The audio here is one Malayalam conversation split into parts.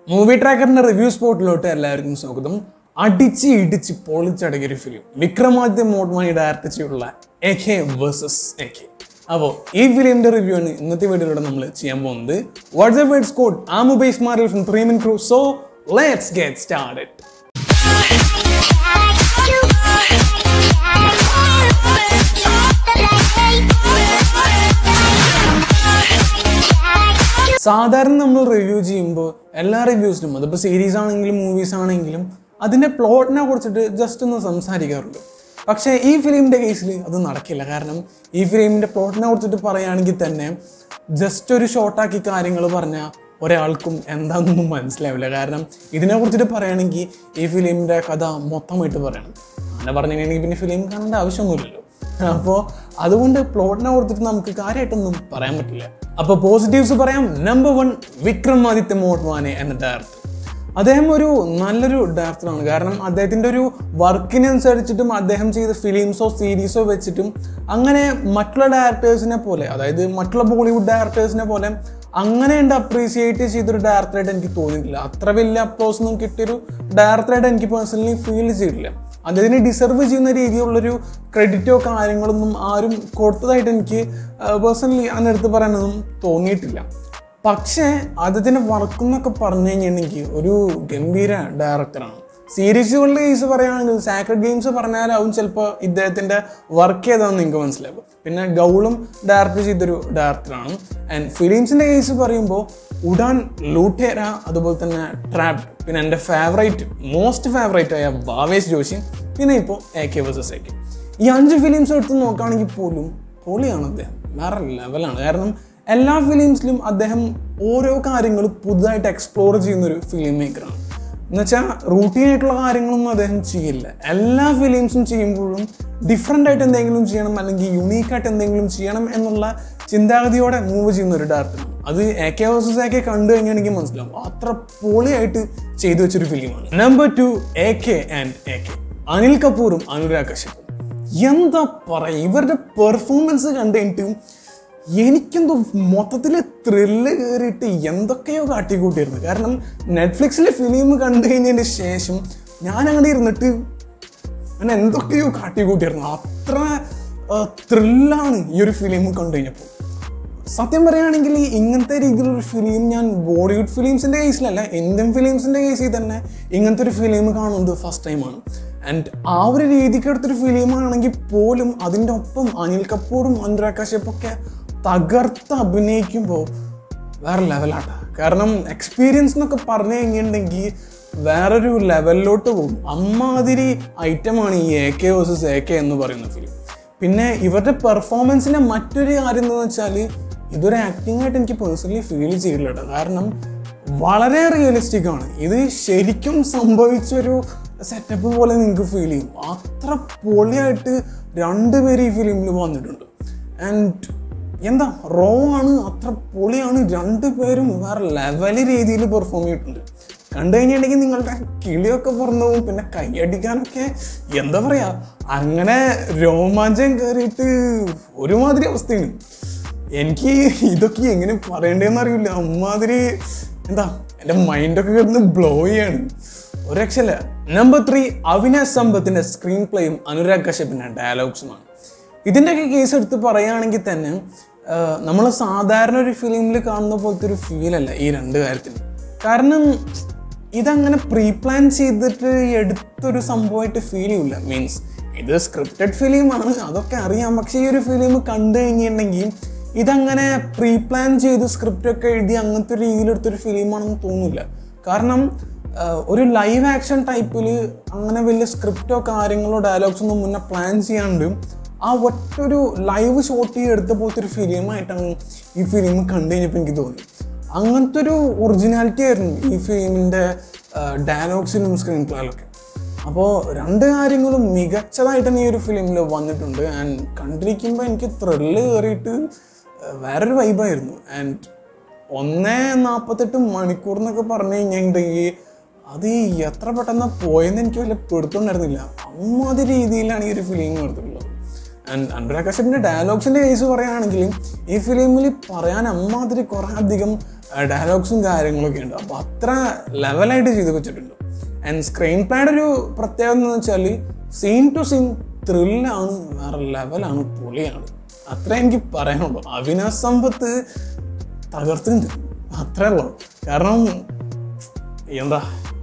മൂവി ട്രാക്കറിന്റെ റിവ്യൂ സ്പോട്ടിലോട്ട് എല്ലാവർക്കും സ്വാഗതം അടിച്ച് ഇടിച്ച് പൊളിച്ചടങ്ങിയ ഒരു ഫിലിം വിക്രമാദിത്യ മോഡ്മാനി ഡയറക്റ്റ് ചെയ്തിട്ടുള്ള A K versus A K അപ്പോൾ ഈ ഫിലിമിന്റെ റിവ്യൂ ആണ് ഇന്നത്തെ വീഡിയോയിലൂടെ നമ്മൾ ചെയ്യാൻ പോകുന്നത് വാട്സ്ആപ്പ് വേർഡ്സ് കോഡ് ആ mobile smart from three min crew so let's get start സാധാരണ നമ്മൾ റിവ്യൂ ചെയ്യുമ്പോൾ എല്ലാ റിവ്യൂസിലും അതിപ്പോൾ സീരീസ് ആണെങ്കിലും മൂവീസ് ആണെങ്കിലും അതിൻ്റെ പ്ലോട്ടിനെ കുറിച്ചിട്ട് ജസ്റ്റ് ഒന്ന് സംസാരിക്കാറുണ്ട് പക്ഷേ ഈ ഫിലിമിൻ്റെ കേസിൽ അത് നടക്കില്ല കാരണം ഈ ഫിലിമിൻ്റെ പ്ലോട്ടിനെ കുറിച്ചിട്ട് പറയുകയാണെങ്കിൽ തന്നെ ജസ്റ്റ് ഒരു ഷോർട്ടാക്കി കാര്യങ്ങൾ പറഞ്ഞാൽ ഒരാൾക്കും എന്താണെന്നൊന്നും മനസ്സിലാവില്ല കാരണം ഇതിനെ കുറിച്ചിട്ട് പറയുകയാണെങ്കിൽ ഈ ഫിലിമിൻ്റെ കഥ മൊത്തമായിട്ട് പറയണം അങ്ങനെ പറഞ്ഞിട്ടുണ്ടെങ്കിൽ പിന്നെ ഫിലിം കാണേണ്ട ആവശ്യമൊന്നുമില്ലല്ലോ അപ്പോൾ അതുകൊണ്ട് പ്ലോട്ടിനെ കൊടുത്തിട്ട് നമുക്ക് കാര്യമായിട്ടൊന്നും പറയാൻ പറ്റില്ല അപ്പോൾ പോസിറ്റീവ്സ് പറയാം നമ്പർ വൺ വിക്രമാദിത്യ മോട്ട്വാനെ എന്ന ഡയറക്ടർ അദ്ദേഹം ഒരു നല്ലൊരു ഡയറക്ടറാണ് കാരണം അദ്ദേഹത്തിൻ്റെ ഒരു വർക്കിനനുസരിച്ചിട്ടും അദ്ദേഹം ചെയ്ത ഫിലിംസോ സീരീസോ വെച്ചിട്ടും അങ്ങനെ മറ്റുള്ള ഡയറക്ടേഴ്സിനെ പോലെ അതായത് മറ്റുള്ള ബോളിവുഡ് ഡയറക്ടേഴ്സിനെ പോലെ അങ്ങനെ ഉണ്ട് അപ്രീസിയേറ്റ് ചെയ്തൊരു ഡയറക്ടറായിട്ട് എനിക്ക് തോന്നിയിട്ടില്ല അത്ര വലിയ അപ്ലോസ് ഒന്നും കിട്ടിയൊരു ഡയറക്ടറായിട്ട് എനിക്ക് പേഴ്സണലി ഫീൽ ചെയ്തിട്ടില്ല അദ്ദേഹത്തിന് ഡിസർവ് ചെയ്യുന്ന രീതിയിലുള്ളൊരു ക്രെഡിറ്റോ കാര്യങ്ങളൊന്നും ആരും കൊടുത്തതായിട്ട് എനിക്ക് പേഴ്സണലി അതിനടുത്ത് പറയാനൊന്നും തോന്നിയിട്ടില്ല പക്ഷേ അദ്ദേഹത്തിൻ്റെ വർക്ക് എന്നൊക്കെ പറഞ്ഞു കഴിഞ്ഞിട്ടുണ്ടെങ്കിൽ ഒരു ഗംഭീര ഡയറക്ടറാണ് സീരീസുകളുടെ കേസ് പറയുകയാണെങ്കിൽ സാക്രഡ് ഗെയിംസ് പറഞ്ഞാലാവും ചിലപ്പോൾ ഇദ്ദേഹത്തിൻ്റെ വർക്ക് ഏതാണെന്ന് നിങ്ങൾക്ക് മനസ്സിലാവും പിന്നെ ഗൗളും ഡയറക്റ്റ് ചെയ്തൊരു ഡയറക്ടറാണ് ആൻഡ് ഫിലിംസിൻ്റെ കേസ് പറയുമ്പോൾ ഉഡാൻ ലൂട്ടേര അതുപോലെ തന്നെ ട്രാപ്ഡ് പിന്നെ എൻ്റെ ഫേവറേറ്റ് മോസ്റ്റ് ഫേവറേറ്റ് ആയ ഭാവേശ് ജോഷി പിന്നെ ഇപ്പോൾ A K versus A K ഈ അഞ്ച് ഫിലിംസ് എടുത്ത് നോക്കുകയാണെങ്കിൽ പോലും പൊളിയാണ് അദ്ദേഹം വേറെ ലെവലാണ് കാരണം എല്ലാ ഫിലിംസിലും അദ്ദേഹം ഓരോ കാര്യങ്ങളും പുതുതായിട്ട് എക്സ്പ്ലോർ ചെയ്യുന്ന ഒരു ഫിലിം മേക്കറാണ് എന്നുവെച്ചാൽ റൂട്ടീൻ ആയിട്ടുള്ള കാര്യങ്ങളൊന്നും അദ്ദേഹം ചെയ്യില്ല എല്ലാ ഫിലിംസും ചെയ്യുമ്പോഴും ഡിഫറെൻ്റ് ആയിട്ട് എന്തെങ്കിലും ചെയ്യണം അല്ലെങ്കിൽ യുണീക്കായിട്ട് എന്തെങ്കിലും ചെയ്യണം എന്നുള്ള ചിന്താഗതിയോടെ മൂവ് ചെയ്യുന്ന ഒരു ഡയറക്ടറാണ് അത് A K versus A K കണ്ടു കഴിഞ്ഞാൽ എനിക്ക് മനസ്സിലാവും അത്ര പൊളിയായിട്ട് ചെയ്തു വെച്ചൊരു ഫിലിമാണ് number two A K and A K Anil കപൂറും അനുരാഗ് കശ്യപും എന്താ പറയുക ഇവരുടെ പെർഫോമൻസ് കണ്ടു കഴിഞ്ഞിട്ട് എനിക്കെന്തോ മൊത്തത്തിൽ ത്രില്ല് കയറിയിട്ട് എന്തൊക്കെയോ കാട്ടിക്കൂട്ടിയിരുന്നു കാരണം നെറ്റ്ഫ്ലിക്സിലെ ഫിലിം കണ്ടു കഴിഞ്ഞതിന് ശേഷം ഞാൻ അങ്ങനെ ഇരുന്നിട്ട് അങ്ങനെ എന്തൊക്കെയോ കാട്ടിക്കൂട്ടിയിരുന്നു അത്ര ത്രില്ലാണ് ഈ ഒരു ഫിലിം കണ്ടു കഴിഞ്ഞപ്പോൾ സത്യം പറയുകയാണെങ്കിൽ ഇങ്ങനത്തെ രീതിയിലൊരു ഫിലിം ഞാൻ ബോളിവുഡ് ഫിലിംസിൻ്റെ കേസിലല്ല ഇന്ത്യൻ ഫിലിംസിൻ്റെ കേസിൽ തന്നെ ഇങ്ങനത്തെ ഒരു ഫിലിം കാണുന്നത് ഫസ്റ്റ് ടൈമാണ് ആൻഡ് ആ ഒരു രീതിക്ക് എടുത്തൊരു ഫിലിമാണെങ്കിൽ പോലും അതിൻ്റെ ഒപ്പം അനിൽ കപൂറും അനുരാഗ് കശ്യപ്പൊക്കെ തകർത്ത് അഭിനയിക്കുമ്പോൾ വേറെ ലെവലാട്ടാ കാരണം എക്സ്പീരിയൻസ് എന്നൊക്കെ പറഞ്ഞു കഴിഞ്ഞിട്ടുണ്ടെങ്കിൽ വേറൊരു ലെവലിലോട്ട് പോകും അമ്മാതിരി ഐറ്റമാണ് ഈ A K versus A K എന്ന് പറയുന്ന ഫിലിം പിന്നെ ഇവരുടെ പെർഫോമൻസിൻ്റെ മറ്റൊരു കാര്യം എന്താണെന്ന് വെച്ചാൽ ഇതൊരു ആക്ടിംഗ് ആയിട്ട് എനിക്ക് പേഴ്സണലി ഫീൽ ചെയ്തില്ല കേട്ടോ കാരണം വളരെ റിയലിസ്റ്റിക് ആണ് ഇത് ശരിക്കും സംഭവിച്ചൊരു സെറ്റപ്പ് പോലെ നിങ്ങൾക്ക് ഫീൽ ചെയ്യും അത്ര പൊളിയായിട്ട് രണ്ടുപേര് ഈ ഫിലിമിൽ വന്നിട്ടുണ്ട് ആൻഡ് എന്താ റോ ആണ് അത്ര പൊളിയാണ് രണ്ടുപേരും വേറെ ലെവൽ രീതിയിൽ പെർഫോം ചെയ്തിട്ടുണ്ട് കണ്ടു കഴിഞ്ഞിട്ടുണ്ടെങ്കിൽ നിങ്ങളുടെ കിളിയൊക്കെ പുറന്നു പോകും പിന്നെ കൈയടിക്കാനൊക്കെ എന്താ പറയാ അങ്ങനെ രോമാഞ്ചം കയറിയിട്ട് ഒരുമാതിരി അവസ്ഥയാണ് എനിക്ക് ഇതൊക്കെ എങ്ങനെ പറയണ്ടേന്ന് അറിയില്ല അമ്മാതിരി എന്താ എൻ്റെ മൈൻഡൊക്കെ കിടന്ന് ബ്ലോ ചെയ്യാണ് ഒരു രക്ഷയില്ല നമ്പർ ത്രീ അവിനാശ് സമ്പത്തിന്റെ സ്ക്രീൻ പ്ലേയും അനുരാഗ് കശ്യപ്പിന്റെ ഡയലോഗ്സുമാണ് ഇതിൻ്റെയൊക്കെ കേസ് എടുത്ത് പറയുകയാണെങ്കിൽ തന്നെ നമ്മൾ സാധാരണ ഒരു ഫിലിമിൽ കാണുന്ന പോലത്തെ ഒരു ഫീലല്ല ഈ രണ്ട് കാര്യത്തിൽ കാരണം ഇതങ്ങനെ പ്രീ പ്ലാൻ ചെയ്തിട്ട് എടുത്തൊരു സംഭവമായിട്ട് ഫീൽ ചെയ്യില്ല മീൻസ് ഇത് സ്ക്രിപ്റ്റഡ് ഫിലിമാണ് അതൊക്കെ അറിയാം പക്ഷേ ഈ ഒരു ഫിലിം കണ്ടു കഴിഞ്ഞിട്ടുണ്ടെങ്കിൽ ഇതങ്ങനെ പ്രീ പ്ലാൻ ചെയ്ത് സ്ക്രിപ്റ്റൊക്കെ എഴുതി അങ്ങനത്തെ ഒരു രീതിയിലെടുത്തൊരു ഫിലിമാണെന്ന് തോന്നില്ല കാരണം ഒരു ലൈവ് ആക്ഷൻ ടൈപ്പിൽ അങ്ങനെ വലിയ സ്ക്രിപ്റ്റോ കാര്യങ്ങളോ ഡയലോഗ്സ് ഒന്നും മുന്നേ പ്ലാൻ ചെയ്യാണ്ട് ആ ഒറ്റൊരു ലൈവ് ഷോട്ട് ചെയ്ത് എടുത്ത പോലത്തെ ഒരു ഫിലിമായിട്ടാണ് ഈ ഫിലിം കണ്ടു കഴിഞ്ഞപ്പോൾ എനിക്ക് തോന്നി അങ്ങനത്തെ ഒരു ഒറിജിനാലിറ്റി ആയിരുന്നു ഈ ഫിലിമിൻ്റെ ഡയലോഗ്സിലും സ്ക്രീൻ പ്ലേയിലൊക്കെ അപ്പോൾ രണ്ട് കാര്യങ്ങളും മികച്ചതായിട്ട് തന്നെ ഈ ഒരു ഫിലിമിൽ വന്നിട്ടുണ്ട് ആൻഡ് കണ്ടിരിക്കുമ്പോൾ എനിക്ക് ത്രില്ല് കയറിയിട്ട് വേറൊരു വൈബായിരുന്നു ആൻഡ് ഒന്നേ നാൽപ്പത്തെട്ട് മണിക്കൂർ എന്നൊക്കെ പറഞ്ഞു കഴിഞ്ഞിട്ടുണ്ടെങ്കിൽ അത് എത്ര പെട്ടെന്ന് പോയെന്ന് എനിക്ക് വല്ല പിടുത്തുണ്ടായിരുന്നില്ല അമ്മാതിരി രീതിയിലാണ് ഈ ഒരു ഫിലിം എടുത്തിട്ടുള്ളത് ആൻഡ് അനുരാഗ് കശ്യപിൻ്റെ ഡയലോഗ്സിൻ്റെ കേസ് പറയുകയാണെങ്കിൽ ഈ ഫിലിമിൽ പറയാൻ അമ്മാതിരി കുറേ അധികം ഡയലോഗ്സും കാര്യങ്ങളൊക്കെ ഉണ്ട് അപ്പോൾ അത്ര ലെവലായിട്ട് ചെയ്ത് വെച്ചിട്ടുണ്ട് ആൻഡ് സ്ക്രീൻ പ്ലേയുടെ ഒരു പ്രത്യേകത എന്ന് വെച്ചാൽ സീൻ ടു സീൻ ത്രില്ലാണ് വേറെ ലെവലാണ് പൊളിയാണ് അത്ര എനിക്ക് പറയാനുള്ളൂ അവിനാശ് സമ്പത്ത് തകർത്തുണ്ട് അത്രേ ഉള്ളൂ കാരണം എന്താ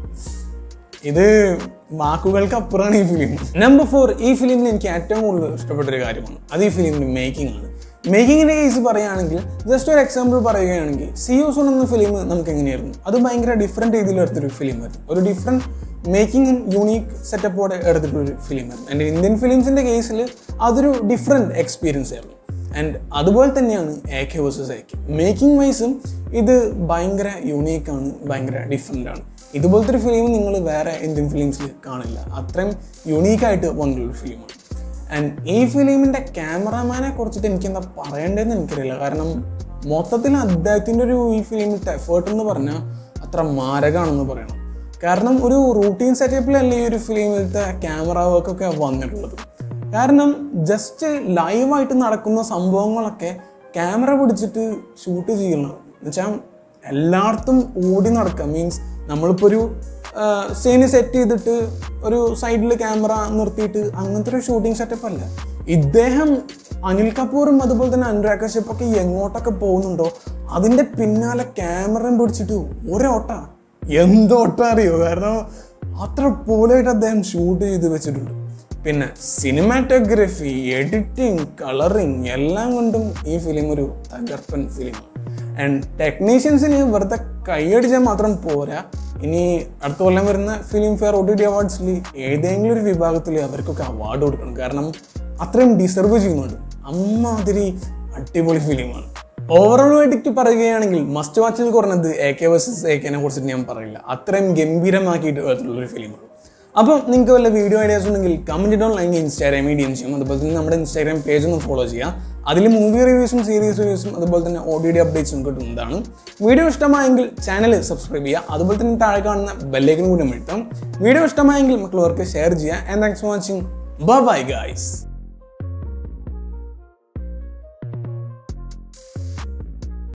ഇത് വാക്കുകൾക്ക് അപ്പുറമാണ് ഈ ഫിലിം നമ്പർ ഫോർ ഈ ഫിലിമിൽ എനിക്ക് ഏറ്റവും കൂടുതൽ ഇഷ്ടപ്പെട്ട ഒരു കാര്യമാണ് അത് ഈ ഫിലിമിന്റെ മേക്കിംഗ് ആണ് മേക്കിങ്ങിന്റെ കേസ് പറയുകയാണെങ്കിൽ ജസ്റ്റ് ഒരു എക്സാമ്പിൾ പറയുകയാണെങ്കിൽ സിയോസോൺ എന്ന ഫിലിം നമുക്ക് എങ്ങനെയായിരുന്നു അത് ഭയങ്കര ഡിഫറെൻറ്റ് രീതിയിൽ എടുത്തൊരു ഫിലിമായിരുന്നു ഒരു ഡിഫറെൻറ്റ് മേക്കിങ്ങും യൂണീക്ക് സെറ്റപ്പോടെ എടുത്തിട്ടൊരു ഫിലിമായിരുന്നു ആൻഡ് ഇന്ത്യൻ ഫിലിംസിന്റെ കേസിൽ അതൊരു ഡിഫറെൻറ്റ് എക്സ്പീരിയൻസ് ആയിരുന്നു ആൻഡ് അതുപോലെ തന്നെയാണ് A K versus A K making വൈസും ഇത് ഭയങ്കര യൂണീക്കാണ് ഭയങ്കര ഡിഫറെൻ്റ് ആണ് ഇതുപോലത്തെ ഒരു ഫിലിം നിങ്ങൾ വേറെ ഇന്ത്യൻ ഫിലിംസിൽ കാണില്ല അത്രയും യുണീക്കായിട്ട് വന്നിട്ടുള്ള ഫിലിമാണ് ആൻഡ് ഈ ഫിലിമിൻ്റെ ക്യാമറാമാനെ കുറിച്ചിട്ട് എനിക്ക് എന്താ പറയേണ്ടതെന്ന് എനിക്കറിയില്ല കാരണം മൊത്തത്തിൽ അദ്ദേഹത്തിൻ്റെ ഒരു ഈ ഫിലിമിൻ്റെ എഫേർട്ട് എന്ന് പറഞ്ഞാൽ അത്ര മാരകമാണെന്ന് പറയണം കാരണം ഒരു റൂട്ടീൻ സെറ്റപ്പിലല്ല ഈ ഒരു ഫിലിമിലത്തെ ക്യാമറ വർക്കൊക്കെ വന്നിട്ടുള്ളത് കാരണം ജസ്റ്റ് ലൈവായിട്ട് നടക്കുന്ന സംഭവങ്ങളൊക്കെ ക്യാമറ പിടിച്ചിട്ട് ഷൂട്ട് ചെയ്യണം എന്നുവെച്ചാൽ എല്ലായിടത്തും ഓടി നടക്കുക മീൻസ് നമ്മളിപ്പോൾ ഒരു സീന് സെറ്റ് ചെയ്തിട്ട് ഒരു സൈഡിൽ ക്യാമറ നിർത്തിയിട്ട് അങ്ങനത്തെ ഒരു ഷൂട്ടിംഗ് സെറ്റപ്പ് അല്ല ഇദ്ദേഹം അനിൽ കപൂറും അതുപോലെ തന്നെ അനുരാഗ് കശ്യപ്പൊക്കെ എങ്ങോട്ടൊക്കെ പോകുന്നുണ്ടോ അതിൻ്റെ പിന്നാലെ ക്യാമറയും പിടിച്ചിട്ട് ഒരോട്ട എന്തോട്ട അറിയോ കാരണം അത്ര പോലായിട്ട് അദ്ദേഹം ഷൂട്ട് ചെയ്ത് വെച്ചിട്ടുണ്ട് പിന്നെ സിനിമാറ്റോഗ്രഫി എഡിറ്റിംഗ് കളറിങ് എല്ലാം കൊണ്ടും ഈ ഫിലിം ഒരു തകർപ്പൻ ഫിലിമാണ് ആൻഡ് ടെക്നീഷ്യൻസിന് വെറുതെ കൈയടിച്ചാൽ മാത്രം പോരാ ഇനി അടുത്ത കൊല്ലം വരുന്ന Filmfare O T T അവാർഡ്സിൽ ഏതെങ്കിലും ഒരു വിഭാഗത്തിൽ അവർക്കൊക്കെ അവാർഡ് കൊടുക്കണം കാരണം അത്രയും ഡിസർവ് ചെയ്യുന്നുണ്ട് അമ്മാതിരി അടിപൊളി ഫിലിമാണ് ഓവറോൾ വേണ്ടിയിട്ട് പറയുകയാണെങ്കിൽ മസ്റ്റ് വാച്ചിൽ കുറഞ്ഞത് എ കെ വേഴ്സസ് എ കെനെ കുറിച്ചിട്ട് ഞാൻ പറയില്ല അത്രയും ഗംഭീരമാക്കിയിട്ട് ഒരു ഫിലിമാണ് അപ്പം നിങ്ങൾക്ക് വല്ല വീഡിയോ ഐഡിയാസ് ഉണ്ടെങ്കിൽ കമൻറ്റ് ഇടോ അല്ലെങ്കിൽ ഇൻസ്റ്റാഗ്രാം മീഡിയം ചെയ്യും അതുപോലെ തന്നെ നമ്മുടെ ഇൻസ്റ്റാഗ്രാം പേജ് ഒന്ന് ഫോളോ ചെയ്യാം അതിൽ മൂവി റിവ്യൂസും സീരീസ് റിവ്യൂസും അതുപോലെ തന്നെ ഓ ഡി ഡി അപ്ഡേറ്റ്സും കിട്ടുന്നതാണ് വീഡിയോ ഇഷ്ടമായെങ്കിൽ ചാനൽ സബ്സ്ക്രൈബ് ചെയ്യുക അതുപോലെ തന്നെ താഴെ കാണുന്ന ബെല്ലേക്കും കൂടി അമഴ്ത്താം വീഡിയോ ഇഷ്ടമായെങ്കിൽ മറ്റുള്ളവർക്ക് ഷെയർ ചെയ്യുക and thanks for watching bye guys